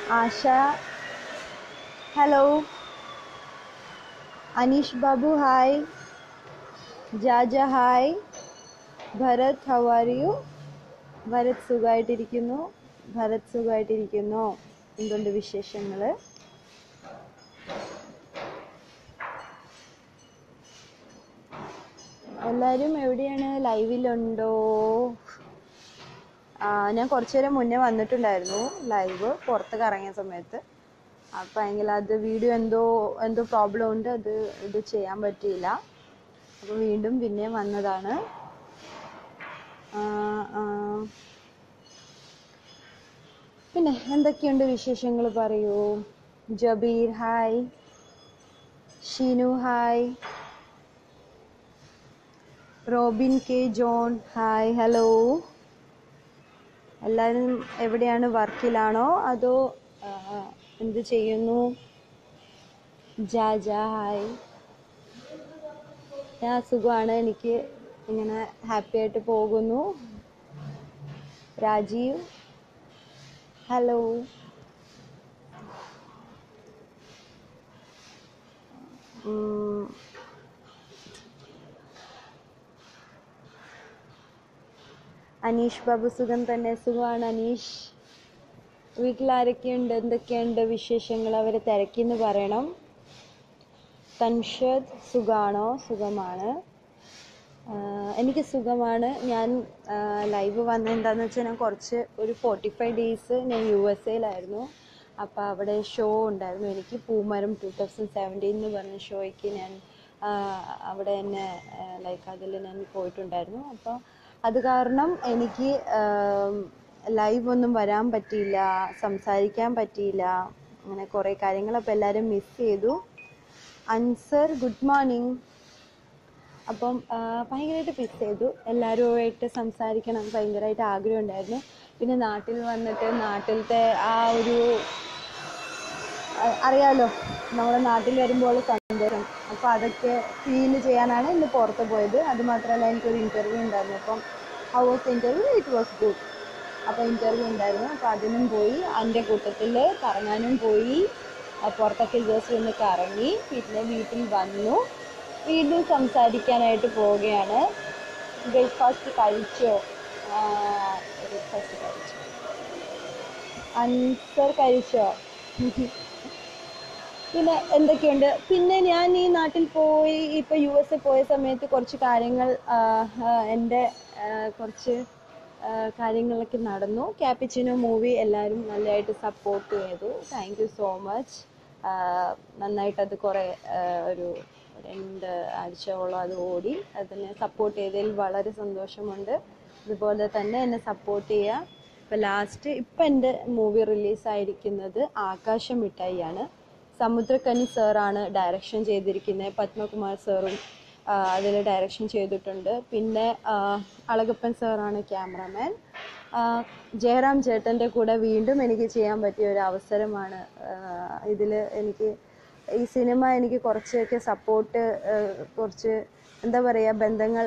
Asha hello Aneesh Babu hi Jaja hi Bharath how are you Bharath സുഖമായിട്ടിരിക്കുന്നു ഭരത് സുഖമായിട്ടിരിക്കുന്നു എന്തുണ്ട് വിശേഷങ്ങൾ എല്ലാവരും എവിടെയാണ് ലൈവിലുണ്ടോ ആ, ഞാൻ കുറച്ചു നേരം മുന്നേ വന്നിട്ടുണ്ടായിരുന്നു ലൈവ് പുറത്ത് കറങ്ങിയ സമയത്ത് അപ്പം എങ്കിൽ അത് വീഡിയോ എന്തോ എന്തോ പ്രോബ്ലം ഉണ്ട് അത് ഇത് ചെയ്യാൻ പറ്റിയില്ല അപ്പോൾ വീണ്ടും പിന്നെയും വന്നതാണ് ആ, ആ. പിന്നെ എന്തൊക്കെയുണ്ട് വിശേഷങ്ങൾ പറയൂ Jabir hi Sheenu hi Robin K John hi hello എല്ലാവരും എവിടെയാണ് വർക്കിലാണോ അതോ ആ, എന്ത് ചെയ്യുന്നു ജാജ ഹായ് ഞാൻ സുഖമാണ് എനിക്ക് ഇങ്ങനെ ഹാപ്പി ആയിട്ട് പോകുന്നു രാജീവ് ഹലോ ഉം, അനീഷ് ബാബു സുഖം തന്നെ സുഖമാണ് അനീഷ് വീട്ടിൽ ആരൊക്കെയുണ്ട് എന്തൊക്കെയുണ്ട് വിശേഷങ്ങൾ അവരെ തിരക്കിന്ന് പറയണം തൻഷദ് സുഖാണോ സുഖമാണ് ആഹ് എനിക്ക് സുഖമാണ് ഞാൻ ലൈവ് വന്ന എന്താന്ന് വെച്ചാൽ ഞാൻ കുറച്ച് ഒരു ഫോർട്ടി ഫൈവ് ഡേയ്സ് ഞാൻ യു എസ് എയിലായിരുന്നു അപ്പോൾ അവിടെ ഷോ ഉണ്ടായിരുന്നു എനിക്ക് പൂമരം ടു തൗസൻഡ് സെവൻറ്റീൻ എന്ന് പറഞ്ഞ ഷോയ്ക്ക് ഞാൻ ആഹ് അവിടെ തന്നെ ലൈക്ക് അതിൽ ഞാൻ പോയിട്ടുണ്ടായിരുന്നു അപ്പോൾ അത് കാരണം എനിക്ക് ലൈവ് ഒന്നും വരാൻ പറ്റിയില്ല സംസാരിക്കാൻ പറ്റിയില്ല അങ്ങനെ കുറേ കാര്യങ്ങൾ അപ്പോൾ എല്ലാവരും മിസ് ചെയ്തു അൻസർ ഗുഡ് മോർണിംഗ് അപ്പം ഭയങ്കരമായിട്ട് മിസ് ചെയ്തു എല്ലാവരുമായിട്ട് സംസാരിക്കണം ഭയങ്കരമായിട്ട് ആഗ്രഹം ഉണ്ടായിരുന്നു പിന്നെ നാട്ടിൽ വന്നിട്ട് നാട്ടിലത്തെ ആ ഒരു അ- അറിയാലോ നമ്മുടെ നാട്ടിൽ വരുമ്പോൾ സന്തോഷം അപ്പോൾ അതൊക്കെ ഫീൽ ചെയ്യാനാണ് ഇന്ന് പുറത്ത് പോയത് അത് മാത്രമല്ല എനിക്കൊരു ഇൻ്റർവ്യൂ ഉണ്ടായിരുന്നു അപ്പം how was interview it was good അപ്പോൾ ഇൻ്റർവ്യൂ ഉണ്ടായിരുന്നു അപ്പോൾ അതിനും പോയി എൻ്റെ കൂട്ടത്തിൽ കറങ്ങാനും പോയി ആ, പുറത്തൊക്കെ ജസ്റ്റ് ഒന്ന് കറങ്ങി പിന്നെ വീട്ടിൽ വന്നു വീണ്ടും സംസാരിക്കാനായിട്ട് പോവുകയാണ് ബ്രേക്ക്ഫാസ്റ്റ് കഴിച്ചോ ബ്രേക്ക്ഫാസ്റ്റ് കഴിച്ചു അൻസർ കഴിച്ചോ പിന്നെ എന്തൊക്കെയുണ്ട് പിന്നെ ഞാൻ ഈ നാട്ടിൽ പോയി ഇപ്പൊ യു എസ് എ പോയ സമയത്ത് കുറച്ച് കാര്യങ്ങൾ ആ, ആ, എൻ്റെ ആ, കുറച്ച് ആ, കാര്യങ്ങളൊക്കെ നടന്നു ക്യാപ്പിച്ചിനോ മൂവി എല്ലാവരും നല്ലതായിട്ട് സപ്പോർട്ട് ചെയ്തു താങ്ക് യു സോ മച്ച് നന്നായിട്ട് അത് കുറേ ആ, ഒരു രണ്ട് ആഴ്ചയോളം അത് ഓടി അതിനെ സപ്പോർട്ട് ചെയ്തതിൽ വളരെ സന്തോഷമുണ്ട് അതുപോലെ തന്നെ എന്നെ സപ്പോർട്ട് ചെയ്യുക ഇപ്പം ലാസ്റ്റ് ഇപ്പം എൻ്റെ മൂവി റിലീസായിരിക്കുന്നത് ആകാശം മിഠായിയാണ് സമുദ്രക്കനി സാറാണ് ഡയറക്ഷൻ ചെയ്തിരിക്കുന്നത് പത്മകുമാർ സാറും അതിൽ ഡയറക്ഷൻ ചെയ്തിട്ടുണ്ട് പിന്നെ ആ, അളകപ്പൻ സാറാണ് ക്യാമറമാൻ ജയറാം ചേട്ടൻ്റെ കൂടെ വീണ്ടും എനിക്ക് ചെയ്യാൻ പറ്റിയ ഒരു അവസരമാണ് ഇതിൽ എനിക്ക് ഈ സിനിമ എനിക്ക് കുറച്ചൊക്കെ സപ്പോർട്ട് കുറച്ച് എന്താ പറയുക ബന്ധങ്ങൾ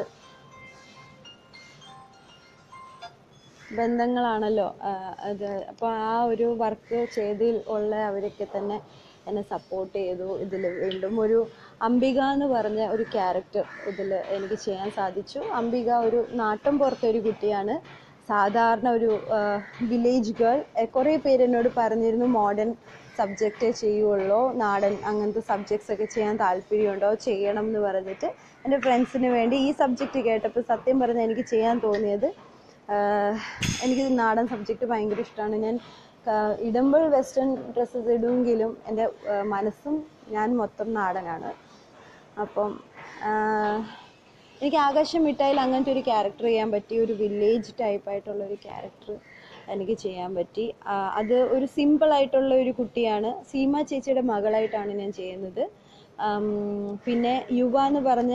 ബന്ധങ്ങളാണല്ലോ ആ, അത് അപ്പോൾ ആ ഒരു വർക്ക് ചെയ്തിൽ ഉള്ള അവരൊക്കെ തന്നെ എന്നെ സപ്പോർട്ട് ചെയ്തു ഇതിൽ വീണ്ടും ഒരു അംബിക എന്ന് പറഞ്ഞ ഒരു ക്യാരക്ടർ ഇതിൽ എനിക്ക് ചെയ്യാൻ സാധിച്ചു അംബിക ഒരു നാട്ടിൻ പുറത്തെ ഒരു കുട്ടിയാണ് സാധാരണ ഒരു വില്ലേജ് ഗേൾ കുറേ പേര് എന്നോട് പറഞ്ഞിരുന്നു മോഡേൺ സബ്ജക്റ്റേ ചെയ്യുള്ളൂ നാടൻ അങ്ങനത്തെ സബ്ജക്ട്സ് ഒക്കെ ചെയ്യാൻ താല്പര്യമുണ്ടോ ചെയ്യണം എന്ന് പറഞ്ഞിട്ട് എൻ്റെ ഫ്രണ്ട്സിന് വേണ്ടി ഈ സബ്ജക്റ്റ് കേട്ടപ്പോൾ സത്യം പറഞ്ഞാൽ എനിക്ക് ചെയ്യാൻ തോന്നിയത് ആഹ് എനിക്ക് നാടൻ സബ്ജക്റ്റ് ഭയങ്കര ഇഷ്ടമാണ് ഞാൻ ക- ഇടുമ്പോൾ വെസ്റ്റേൺ ഡ്രസ്സസ് ഇടുമെങ്കിലും എൻ്റെ ആഹ് മനസ്സും ഞാൻ മൊത്തം നാടനാണ് അപ്പം ആഹ് എനിക്ക് ആകാശം മിഠായിൽ അങ്ങനത്തെ ഒരു ക്യാരക്ടർ ചെയ്യാൻ പറ്റി ഒരു വില്ലേജ് ടൈപ്പ് ആയിട്ടുള്ള ഒരു ക്യാരക്ടർ എനിക്ക് ചെയ്യാൻ പറ്റി ആഹ് അത് ഒരു സിമ്പിൾ ആയിട്ടുള്ള ഒരു കുട്ടിയാണ് സീമ ചേച്ചിയുടെ മകളായിട്ടാണ് ഞാൻ ചെയ്യുന്നത് ആം, പിന്നെ യുവ എന്ന് പറഞ്ഞ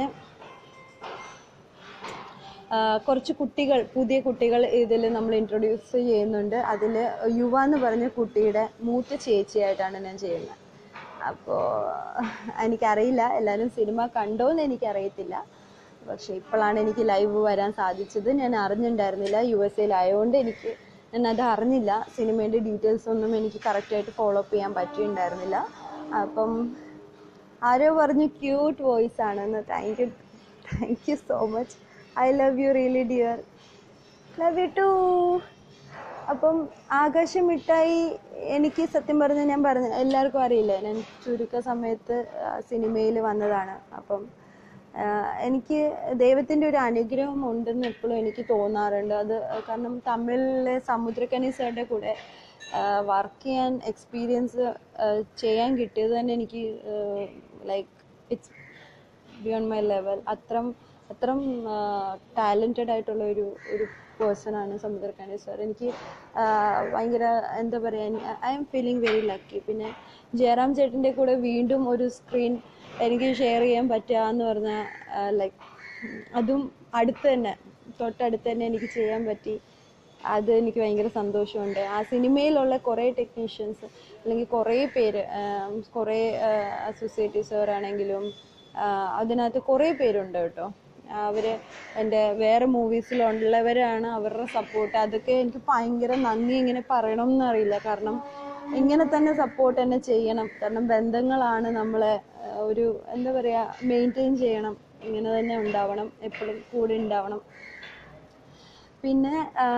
ആ, കുറച്ച് കുട്ടികൾ പുതിയ കുട്ടികൾ ഇതിൽ നമ്മൾ ഇൻട്രൊഡ്യൂസ് ചെയ്യുന്നുണ്ട് അതിൽ യുവ എന്ന് പറഞ്ഞ കുട്ടിയുടെ മൂത്ത ചേച്ചിയായിട്ടാണ് ഞാൻ ചെയ്യുന്നത് അപ്പോൾ എനിക്കറിയില്ല എല്ലാവരും സിനിമ കണ്ടോ എന്ന് എനിക്കറിയത്തില്ല പക്ഷെ ഇപ്പോഴാണ് എനിക്ക് ലൈവ് വരാൻ സാധിച്ചത് ഞാൻ അറിഞ്ഞിട്ടുണ്ടായിരുന്നില്ല യു എസ് എയിലായതുകൊണ്ട് എനിക്ക് ഞാൻ അത് അറിഞ്ഞില്ല സിനിമേൻ്റെ ഡീറ്റെയിൽസ് ഒന്നും എനിക്ക് കറക്റ്റായിട്ട് ഫോളോ അപ്പ് ചെയ്യാൻ പറ്റിയിട്ടുണ്ടായിരുന്നില്ല അപ്പം ആരോ പറഞ്ഞു ക്യൂട്ട് വോയിസ് ആണെന്ന് thank you thank you so much I love you really dear love you too അപ്പം ആകാശം മിഠായി എനിക്ക് സത്യം പറഞ്ഞ ഞാൻ പറഞ്ഞു എല്ലാവർക്കും അറിയില്ല ഞാൻ ചുരുക്ക സമയത്ത് സിനിമയിൽ വന്നതാണ് അപ്പം ആ, എനിക്ക് ദൈവത്തിൻ്റെ ഒരു അനുഗ്രഹം ഉണ്ടെന്ന് എപ്പോഴും എനിക്ക് തോന്നാറുണ്ട് അത് കാരണം തമിഴിലെ സമുദ്രക്കനി സാറിൻ്റെ കൂടെ വർക്ക് ചെയ്യാൻ എക്സ്പീരിയൻസ് ചെയ്യാൻ കിട്ടിയത് തന്നെ എനിക്ക് like it's beyond my level അത്രം അത്രം ടാലൻറ്റഡ് ആയിട്ടുള്ള ഒരു ഒരു പേഴ്സണാണ് സമുദ്രക്കാനി സാർ എനിക്ക് ആ, ഭയങ്കര എന്താ പറയുക I'm feeling very lucky പിന്നെ ജയറാം ചേട്ടൻ്റെ കൂടെ വീണ്ടും ഒരു സ്ക്രീൻ എനിക്ക് ഷെയർ ചെയ്യാൻ പറ്റുക എന്ന് പറഞ്ഞാൽ ലൈക്ക് അതും അടുത്ത് തന്നെ തൊട്ടടുത്ത് തന്നെ എനിക്ക് ചെയ്യാൻ പറ്റി അത് എനിക്ക് ഭയങ്കര സന്തോഷമുണ്ട് ആ സിനിമയിലുള്ള കുറേ ടെക്നീഷ്യൻസ് അല്ലെങ്കിൽ കുറേ പേര് ആം, കുറേ അസോസിയേറ്റ് സാറാണെങ്കിലും അതിനകത്ത് കുറേ പേരുണ്ട് കേട്ടോ അവർ എൻ്റെ വേറെ മൂവീസിലുള്ളവരാണ് അവരുടെ സപ്പോർട്ട് അതൊക്കെ എനിക്ക് ഭയങ്കര നന്ദി ഇങ്ങനെ പറയണം എന്നറിയില്ല കാരണം ഇങ്ങനെ തന്നെ സപ്പോർട്ട് തന്നെ ചെയ്യണം കാരണം ബന്ധങ്ങളാണ് നമ്മളെ ആ, ഒരു എന്താ പറയുക മെയിൻറ്റെയിൻ ചെയ്യണം ഇങ്ങനെ തന്നെ ഉണ്ടാവണം എപ്പോഴും കൂടെ ഉണ്ടാവണം പിന്നെ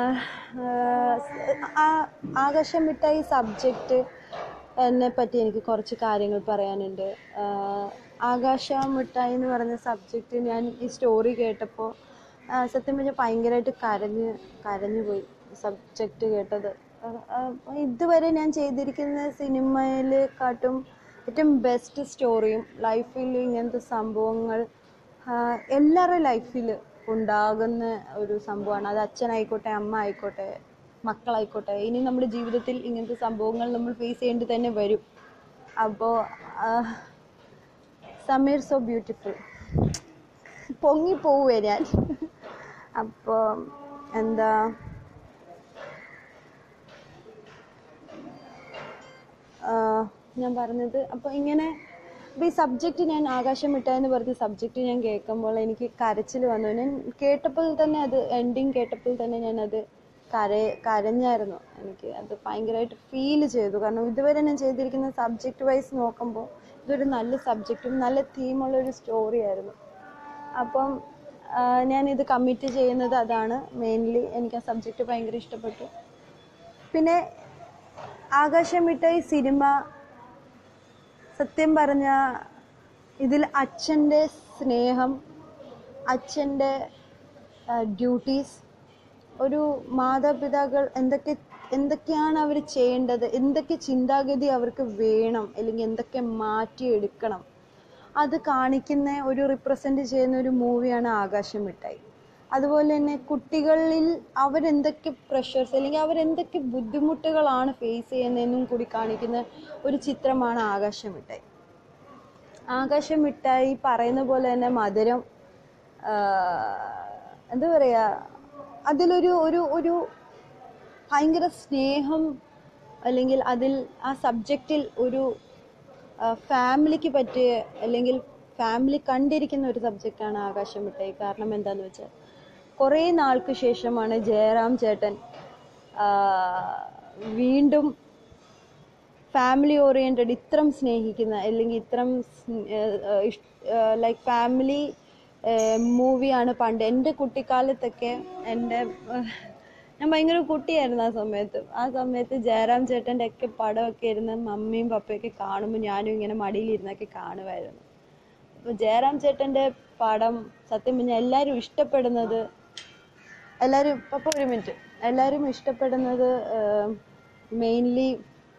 ആകാശം വിട്ട ഈ സബ്ജക്റ്റ് എന്നെ പറ്റി എനിക്ക് കുറച്ച് കാര്യങ്ങൾ പറയാനുണ്ട് ആഹ് ആകാശ മിഠായി എന്ന് പറഞ്ഞ സബ്ജക്റ്റ് ഞാൻ ഈ സ്റ്റോറി കേട്ടപ്പോൾ സത്യം പറഞ്ഞാൽ ഭയങ്കരമായിട്ട് കരഞ്ഞ് കരഞ്ഞു പോയി സബ്ജക്റ്റ് കേട്ടത് ആഹ് ആഹ് ഇതുവരെ ഞാൻ ചെയ്തിരിക്കുന്ന സിനിമയിൽ കാട്ടും ഏറ്റവും ബെസ്റ്റ് സ്റ്റോറിയും ലൈഫിൽ ഇങ്ങനത്തെ സംഭവങ്ങൾ ആഹ് എല്ലാവരുടെ ലൈഫിൽ ഉണ്ടാകുന്ന ഒരു സംഭവമാണ് അത് അച്ഛനായിക്കോട്ടെ അമ്മ ആയിക്കോട്ടെ മക്കളായിക്കോട്ടെ ഇനി നമ്മുടെ ജീവിതത്തിൽ ഇങ്ങനത്തെ സംഭവങ്ങൾ നമ്മൾ ഫേസ് ചെയ്യേണ്ടി തന്നെ വരും അപ്പോൾ സമീർ സോ ബ്യൂട്ടിഫുൾ പൊങ്ങി പോവേ ഞാൻ അപ്പോൾ എന്താ ആഹ് ഞാൻ പറഞ്ഞത് അപ്പോൾ ഇങ്ങനെ അപ്പോൾ ഈ സബ്ജക്റ്റ് ഞാൻ ആകാശം മിഠായി പറഞ്ഞ സബ്ജക്റ്റ് ഞാൻ കേൾക്കുമ്പോൾ എനിക്ക് കരച്ചിൽ വന്നു ഞാൻ കേട്ടപ്പോൾ തന്നെ അത് എൻഡിങ് കേട്ടപ്പോൾ തന്നെ ഞാൻ അത് കര കരഞ്ഞായിരുന്നു എനിക്ക് അത് ഭയങ്കരമായിട്ട് ഫീൽ ചെയ്തു കാരണം ഇതുവരെ ഞാൻ ചെയ്തിരിക്കുന്ന സബ്ജക്റ്റ് വൈസ് നോക്കുമ്പോൾ ഇതൊരു നല്ല സബ്ജക്റ്റും നല്ല തീമുള്ള ഒരു സ്റ്റോറി ആയിരുന്നു അപ്പം ആഹ് ഞാൻ ഇത് കമ്മിറ്റ് ചെയ്യുന്നത് അതാണ് മെയിൻലി എനിക്ക് ആ സബ്ജക്റ്റ് ഭയങ്കര ഇഷ്ടപ്പെട്ടു പിന്നെ ആകാശം വിട്ട ഈ സിനിമ സത്യം പറഞ്ഞ ഇതിൽ അച്ഛൻ്റെ സ്നേഹം അച്ഛൻ്റെ ഡ്യൂട്ടീസ് ഒരു മാതാപിതാക്കൾ എന്തൊക്കെ എന്തൊക്കെയാണ് അവർ ചെയ്യേണ്ടത് എന്തൊക്കെ ചിന്താഗതി അവർക്ക് വേണം അല്ലെങ്കിൽ എന്തൊക്കെ മാറ്റിയെടുക്കണം അത് കാണിക്കുന്ന ഒരു റിപ്രസെൻ്റ് ചെയ്യുന്ന ഒരു മൂവിയാണ് ആകാശം മിഠായി അതുപോലെ തന്നെ കുട്ടികളിൽ അവരെന്തൊക്കെ പ്രഷേഴ്സ് അല്ലെങ്കിൽ അവരെന്തൊക്കെ ബുദ്ധിമുട്ടുകളാണ് ഫേസ് ചെയ്യുന്നതെന്നും കൂടി കാണിക്കുന്ന ഒരു ചിത്രമാണ് ആകാശം മിഠായി ആകാശം മിഠായി പറയുന്ന പോലെ തന്നെ മധുരം ആഹ്, എന്താ പറയുക അതിലൊരു ഒരു ഒരു ഭയങ്കര സ്നേഹം അല്ലെങ്കിൽ അതിൽ ആ സബ്ജക്റ്റിൽ ഒരു ഫാമിലിക്ക് പറ്റിയ അല്ലെങ്കിൽ ഫാമിലി കണ്ടിരിക്കുന്ന ഒരു സബ്ജക്റ്റാണ് ആകാശം മിഠായി കാരണം എന്താന്ന് വെച്ചാൽ കുറേ നാൾക്ക് ശേഷമാണ് ജയറാം ചേട്ടൻ ആ, വീണ്ടും ഫാമിലി ഓറിയൻറ്റഡ് ഇത്രം സ്നേഹിക്കുന്ന അല്ലെങ്കിൽ ഇത്രം ലൈക്ക് ഫാമിലി മൂവിയാണ് പണ്ട് എൻ്റെ കുട്ടിക്കാലത്തൊക്കെ എൻ്റെ ഏഹ്, ഞാൻ ഭയങ്കര കുട്ടിയായിരുന്നു ആ സമയത്ത് ആ സമയത്ത് ജയറാം ചേട്ടൻ്റെ ഒക്കെ പടമൊക്കെ ഇരുന്ന് മമ്മിയും പപ്പയൊക്കെ കാണുമ്പോൾ ഞാനും ഇങ്ങനെ മടിയിലിരുന്നൊക്കെ കാണുമായിരുന്നു അപ്പോൾ ജയറാം ചേട്ടൻ്റെ പടം സത്യം പറഞ്ഞാൽ എല്ലാവരും ഇഷ്ടപ്പെടുന്നത് എല്ലാവരും പപ്പ ഒരു മിനിറ്റ് എല്ലാവരും ഇഷ്ടപ്പെടുന്നത് മെയിൻലി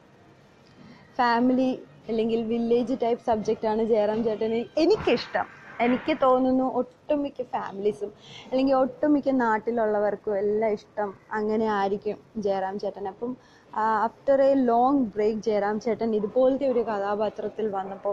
ഫാമിലി അല്ലെങ്കിൽ വില്ലേജ് ടൈപ്പ് സബ്ജക്റ്റാണ് ജയറാം ചേട്ടന് എനിക്കിഷ്ടം എനിക്ക് തോന്നുന്നു ഒട്ടുമിക്ക ഫാമിലീസും അല്ലെങ്കിൽ ഒട്ടുമിക്ക നാട്ടിലുള്ളവർക്കും എല്ലാം ഇഷ്ടം അങ്ങനെ ആയിരിക്കും ജയറാം ചേട്ടൻ അപ്പം after a long break Jayaram ചേട്ടൻ ഇതുപോലത്തെ ഒരു കഥാപാത്രത്തിൽ വന്നപ്പോൾ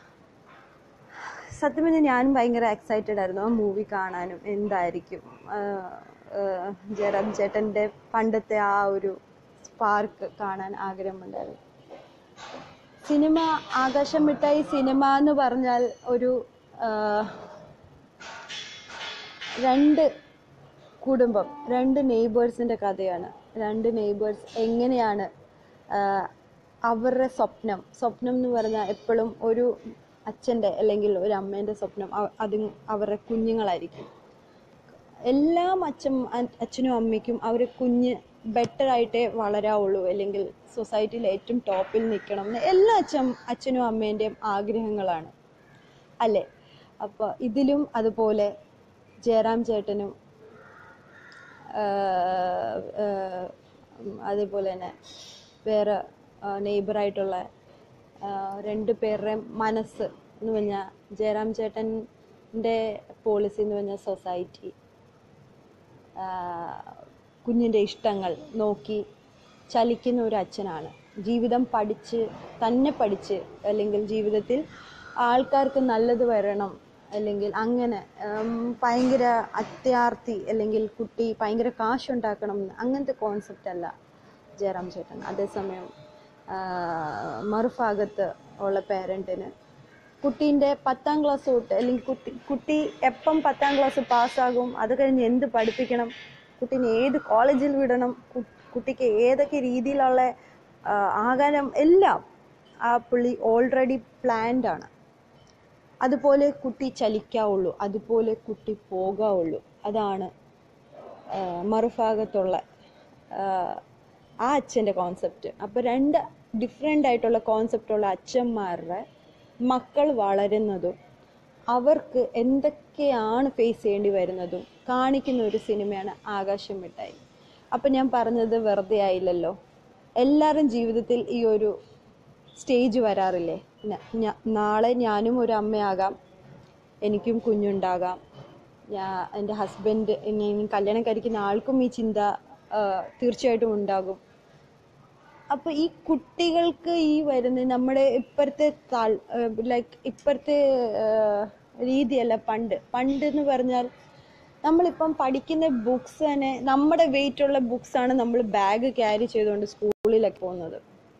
സത്യം പറഞ്ഞാൽ ഞാനും ഭയങ്കര എക്സൈറ്റഡ് ആയിരുന്നു ആ മൂവി കാണാനും എന്തായിരിക്കും ആഹ് ആഹ് ജയറാം ചേട്ടൻ്റെ പണ്ടത്തെ ആ ഒരു സ്പാർക്ക് കാണാൻ ആഗ്രഹമുണ്ടായിരുന്നു സിനിമ ആകാശം മിഠായി സിനിമ എന്ന് പറഞ്ഞാൽ ഒരു ആഹ്, രണ്ട് കുടുംബം രണ്ട് നെയ്ബേഴ്സിൻ്റെ കഥയാണ് രണ്ട് നെയ്ബേഴ്സ് എങ്ങനെയാണ് ആഹ് അവരുടെ സ്വപ്നം സ്വപ്നം എന്ന് പറഞ്ഞാൽ എപ്പോഴും ഒരു അച്ഛൻ്റെ അല്ലെങ്കിൽ ഒരു അമ്മേൻ്റെ സ്വപ്നം അവ- അത് അവരുടെ കുഞ്ഞുങ്ങളായിരിക്കും എല്ലാം അച്ഛൻ അച്ഛനും അമ്മയ്ക്കും അവർ കുഞ്ഞ് ബെറ്റർ ആയിട്ടേ വളരാവുള്ളൂ അല്ലെങ്കിൽ സൊസൈറ്റിയിൽ ഏറ്റവും ടോപ്പിൽ നിൽക്കണം എന്ന് എല്ലാ അച്ഛൻ അച്ഛനും അമ്മേൻ്റെയും ആഗ്രഹങ്ങളാണ് അല്ലേ അപ്പോൾ ഇതിലും അതുപോലെ ജയറാം ചേട്ടനും ആഹ് ആഹ് അതേപോലെ തന്നെ വേറെ നെയ്ബറായിട്ടുള്ള രണ്ട് പേരുടെയും മനസ്സ് എന്ന് പറഞ്ഞാൽ ജയറാം ചേട്ടൻ്റെ പോളിസി എന്ന് പറഞ്ഞാൽ സൊസൈറ്റി കുഞ്ഞിൻ്റെ ഇഷ്ടങ്ങൾ നോക്കി ചലിക്കുന്ന ഒരു അച്ഛനാണ് ജീവിതം പഠിച്ച് തന്നെ പഠിച്ച് അല്ലെങ്കിൽ ജീവിതത്തിൽ ആൾക്കാർക്ക് നല്ലത് വരണം അല്ലെങ്കിൽ അങ്ങനെ ഉം, ഭയങ്കര അത്യാർത്ഥി അല്ലെങ്കിൽ കുട്ടി ഭയങ്കര കാശുണ്ടാക്കണം എന്ന് അങ്ങനത്തെ കോൺസെപ്റ്റ് അല്ല ജയറാം ചേട്ടൻ അതേസമയം ആ, മറുഭാഗത്ത് ഉള്ള പേരൻറ്റിന് കുട്ടീൻ്റെ പത്താം ക്ലാസ് തൊട്ട് അല്ലെങ്കിൽ കുട്ടി കുട്ടി എപ്പം പത്താം ക്ലാസ് പാസ്സാകും അത് കഴിഞ്ഞ് എന്ത് പഠിപ്പിക്കണം കുട്ടീനെ ഏത് കോളേജിൽ വിടണം കു- കുട്ടിക്ക് ഏതൊക്കെ രീതിയിലുള്ള ആ, ആകാരം എല്ലാം ആ പുള്ളി ഓൾറെഡി പ്ലാൻഡ് ആണ് അതുപോലെ കുട്ടി ചലിക്കാവുള്ളൂ അതുപോലെ കുട്ടി പോകാവുള്ളൂ അതാണ് ആ, മറുഭാഗത്തുള്ള ആ, ആ അച്ഛൻ്റെ കോൺസെപ്റ്റ് അപ്പോൾ രണ്ട് ഡിഫറെൻ്റ് ആയിട്ടുള്ള കോൺസെപ്റ്റുള്ള അച്ഛന്മാരുടെ മക്കൾ വളരുന്നതും അവർക്ക് എന്തൊക്കെയാണ് ഫേസ് ചെയ്യേണ്ടി വരുന്നതും കാണിക്കുന്ന ഒരു സിനിമയാണ് ആകാശം മിഠായി അപ്പം ഞാൻ പറഞ്ഞത് വെറുതെ ആയില്ലല്ലോ എല്ലാവരും ജീവിതത്തിൽ ഈ ഒരു സ്റ്റേജ് വരാറില്ലേ ന- ഞ- നാളെ ഞാനും ഒരു അമ്മയാകാം എനിക്കും കുഞ്ഞുണ്ടാകാം ഞാൻ എൻ്റെ ഹസ്ബൻഡ് ഇനി കല്യാണം കഴിക്കുന്ന ആൾക്കും ഈ ചിന്ത ആ, തീർച്ചയായിട്ടും ഉണ്ടാകും അപ്പൊ ഈ കുട്ടികൾക്ക് ഈ വരുന്ന നമ്മുടെ ഇപ്പോഴത്തെ ലൈക്ക് ഇപ്പോഴത്തെ ആ, രീതിയല്ല പണ്ട് പണ്ട് എന്ന് പറഞ്ഞാൽ നമ്മളിപ്പം പഠിക്കുന്ന ബുക്സ് തന്നെ നമ്മുടെ വെയിറ്റ് ഉള്ള ബുക്സ് ആണ് നമ്മൾ ബാഗ് ക്യാരി ചെയ്തുകൊണ്ട് സ്കൂളിലൊക്കെ പോകുന്നത്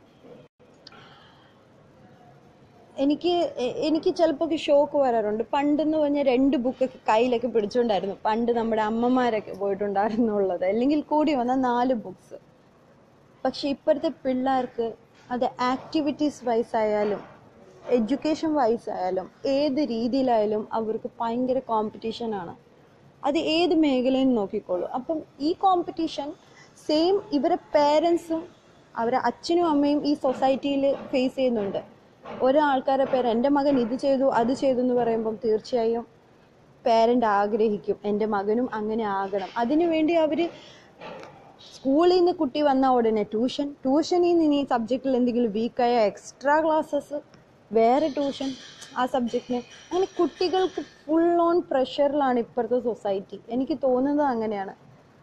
എനിക്ക് എ- എനിക്ക് ചിലപ്പോൾ ഷോക്ക് വരാറുണ്ട് പണ്ടെന്ന് പറഞ്ഞാൽ രണ്ട് ബുക്കൊക്കെ കയ്യിലൊക്കെ പിടിച്ചുകൊണ്ടായിരുന്നു പണ്ട് നമ്മുടെ അമ്മമാരൊക്കെ പോയിട്ടുണ്ടായിരുന്നുള്ളത് അല്ലെങ്കിൽ കൂടി വന്ന നാല് ബുക്സ് പക്ഷെ ഇപ്പോഴത്തെ പിള്ളേർക്ക് അത് ആക്ടിവിറ്റീസ് വൈസ് ആയാലും എഡ്യൂക്കേഷൻ വൈസ് ആയാലും ഏത് രീതിയിലായാലും അവർക്ക് ഭയങ്കര കോമ്പറ്റീഷൻ ആണ് അത് ഏത് മേഖലയിൽ നോക്കിക്കോളൂ അപ്പം ഈ കോമ്പറ്റീഷൻ സെയിം ഇവരെ പേരൻസും അവരെ അച്ഛനും അമ്മയും ഈ സൊസൈറ്റിയിൽ ഫേസ് ചെയ്യുന്നുണ്ട് ഓരോ ആൾക്കാരുടെ പേര് എൻ്റെ മകൻ ഇത് ചെയ്തു അത് ചെയ്തു എന്ന് പറയുമ്പം തീർച്ചയായും പേരൻ്റ് ആഗ്രഹിക്കും എൻ്റെ മകനും അങ്ങനെ ആകണം അതിനുവേണ്ടി അവർ സ്കൂളിൽ നിന്ന് കുട്ടി വന്ന ഉടനെ ട്യൂഷൻ ട്യൂഷനിൽ നിന്ന് ഈ സബ്ജക്റ്റിൽ എന്തെങ്കിലും വീക്കായ എക്സ്ട്രാ ക്ലാസ്സസ് വേറെ ട്യൂഷൻ ആ സബ്ജക്റ്റിന് അങ്ങനെ കുട്ടികൾക്ക് ഫുൾ ഓൺ പ്രഷറിലാണ് ഇപ്പോഴത്തെ സൊസൈറ്റി എനിക്ക് തോന്നുന്നത് അങ്ങനെയാണ്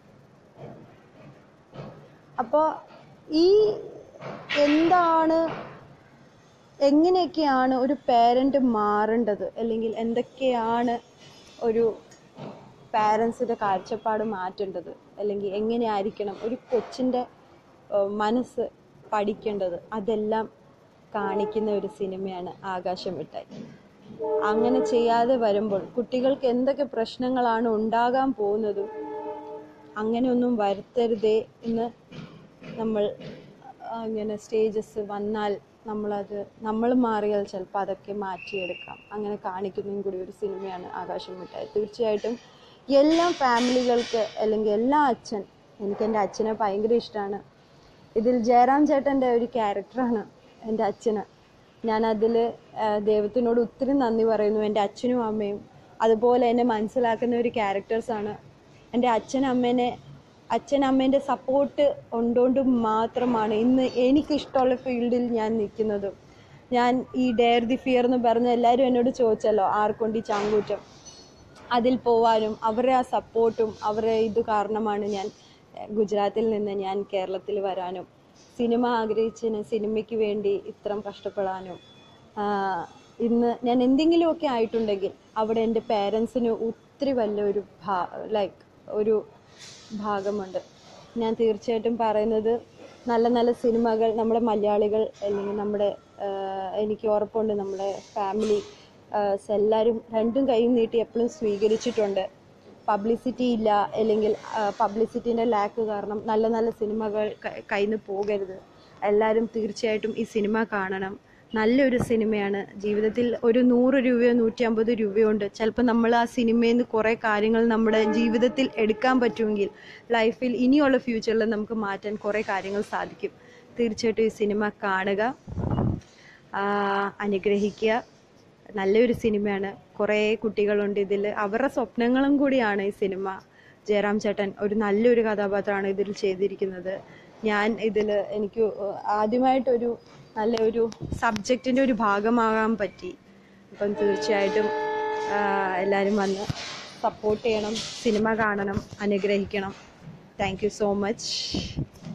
അപ്പോൾ ഈ എന്താണ് എങ്ങനെയൊക്കെയാണ് ഒരു പേരൻ്റ് മാറേണ്ടത് അല്ലെങ്കിൽ എന്തൊക്കെയാണ് ഒരു പാരൻസിൻ്റെ കാഴ്ചപ്പാട് മാറ്റേണ്ടത് അല്ലെങ്കിൽ എങ്ങനെയായിരിക്കണം ഒരു കൊച്ചിൻ്റെ ഏഹ്, മനസ്സ് പഠിക്കേണ്ടത് അതെല്ലാം കാണിക്കുന്ന ഒരു സിനിമയാണ് ആകാശം മിഠായി അങ്ങനെ ചെയ്യാതെ വരുമ്പോൾ കുട്ടികൾക്ക് എന്തൊക്കെ പ്രശ്നങ്ങളാണ് ഉണ്ടാകാൻ പോകുന്നതും അങ്ങനെയൊന്നും വരുത്തരുതേ എന്ന് നമ്മൾ അങ്ങനെ സ്റ്റേജസ് വന്നാൽ നമ്മളത് നമ്മൾ മാറിയാൽ ചിലപ്പോൾ അതൊക്കെ മാറ്റിയെടുക്കാം അങ്ങനെ കാണിക്കുന്നതും കൂടി ഒരു സിനിമയാണ് ആകാശം മിഠായി തീർച്ചയായിട്ടും എല്ലാ ഫാമിലികൾക്ക് അല്ലെങ്കിൽ എല്ലാ അച്ഛൻ എനിക്ക് എൻ്റെ അച്ഛനെ ഭയങ്കര ഇഷ്ടമാണ് ഇതിൽ ജയറാം ചേട്ടൻ്റെ ഒരു ക്യാരക്ടറാണ് എൻ്റെ അച്ഛന് ഞാൻ അതിൽ ദൈവത്തിനോട് ഒത്തിരി നന്ദി പറയുന്നു എൻ്റെ അച്ഛനും അമ്മയും അതുപോലെ എന്നെ മനസ്സിലാക്കുന്ന ഒരു ക്യാരക്ടേഴ്സാണ് എൻ്റെ അച്ഛൻ അമ്മേനെ അച്ഛൻ അമ്മേൻ്റെ സപ്പോർട്ട് ഉണ്ടോണ്ട് മാത്രമാണ് ഇന്ന് എനിക്കിഷ്ടമുള്ള ഫീൽഡിൽ ഞാൻ നിൽക്കുന്നതും ഞാൻ ഈ ഡെയർ ദി ഫിയർ എന്ന് പറഞ്ഞ എല്ലാവരും എന്നോട് ചോദിച്ചല്ലോ ആർക്കൊണ്ട് ഈ ചാങ്കൂറ്റം അതിൽ പോവാനും അവരുടെ ആ സപ്പോർട്ടും അവരുടെ ഇത് കാരണമാണ് ഞാൻ എഹ്, ഗുജറാത്തിൽ നിന്ന് ഞാൻ കേരളത്തിൽ വരാനും സിനിമ ആഗ്രഹിച്ചതിന് സിനിമയ്ക്ക് വേണ്ടി ഇത്രയും കഷ്ടപ്പെടാനും ആഹ്, ഇന്ന് ഞാൻ എന്തെങ്കിലുമൊക്കെ ആയിട്ടുണ്ടെങ്കിൽ അവിടെ എൻ്റെ പേരൻസിന് ഒത്തിരി വലിയൊരു ഭാ ലൈക്ക് ഒരു ഭാഗമുണ്ട് ഞാൻ തീർച്ചയായിട്ടും പറയുന്നത് നല്ല നല്ല സിനിമകൾ നമ്മുടെ മലയാളികൾ അല്ലെങ്കിൽ നമ്മുടെ ആഹ്, എനിക്ക് ഉറപ്പുണ്ട് നമ്മുടെ ഫാമിലി എല്ലാവരും രണ്ടും കൈയും നീട്ടി എപ്പോഴും സ്വീകരിച്ചിട്ടുണ്ട് പബ്ലിസിറ്റി ഇല്ല അല്ലെങ്കിൽ പബ്ലിസിറ്റീൻ്റെ ലാക്ക് കാരണം നല്ല നല്ല സിനിമകൾ ക- കയ്യിൽ നിന്ന് പോകരുത് എല്ലാവരും തീർച്ചയായിട്ടും ഈ സിനിമ കാണണം നല്ലൊരു സിനിമയാണ് ജീവിതത്തിൽ ഒരു നൂറ് രൂപയോ നൂറ്റി അമ്പത് രൂപയോ ഉണ്ട് ചിലപ്പോൾ നമ്മൾ ആ സിനിമയിൽ നിന്ന് കുറേ കാര്യങ്ങൾ നമ്മുടെ ജീവിതത്തിൽ എടുക്കാൻ പറ്റുമെങ്കിൽ ലൈഫിൽ ഇനിയുള്ള ഫ്യൂച്ചറിൽ നമുക്ക് മാറ്റാൻ കുറേ കാര്യങ്ങൾ സാധിക്കും തീർച്ചയായിട്ടും ഈ സിനിമ കാണുക ആ, അനുഗ്രഹിക്കുക നല്ലൊരു സിനിമയാണ് കുറേ കുട്ടികളുണ്ട് ഇതിൽ അവരുടെ സ്വപ്നങ്ങളും കൂടിയാണ് ഈ സിനിമ ജയറാം ചേട്ടൻ ഒരു നല്ലൊരു കഥാപാത്രമാണ് ഇതിൽ ചെയ്തിരിക്കുന്നത് ഞാൻ ഇതിൽ എനിക്ക് ആദ്യമായിട്ടൊരു നല്ലൊരു സബ്ജക്റ്റിൻ്റെ ഒരു ഭാഗമാകാൻ പറ്റി അപ്പം തീർച്ചയായിട്ടും ആ, എല്ലാവരും വന്ന് സപ്പോർട്ട് ചെയ്യണം സിനിമ കാണണം അനുഗ്രഹിക്കണം താങ്ക് യു സോ മച്ച്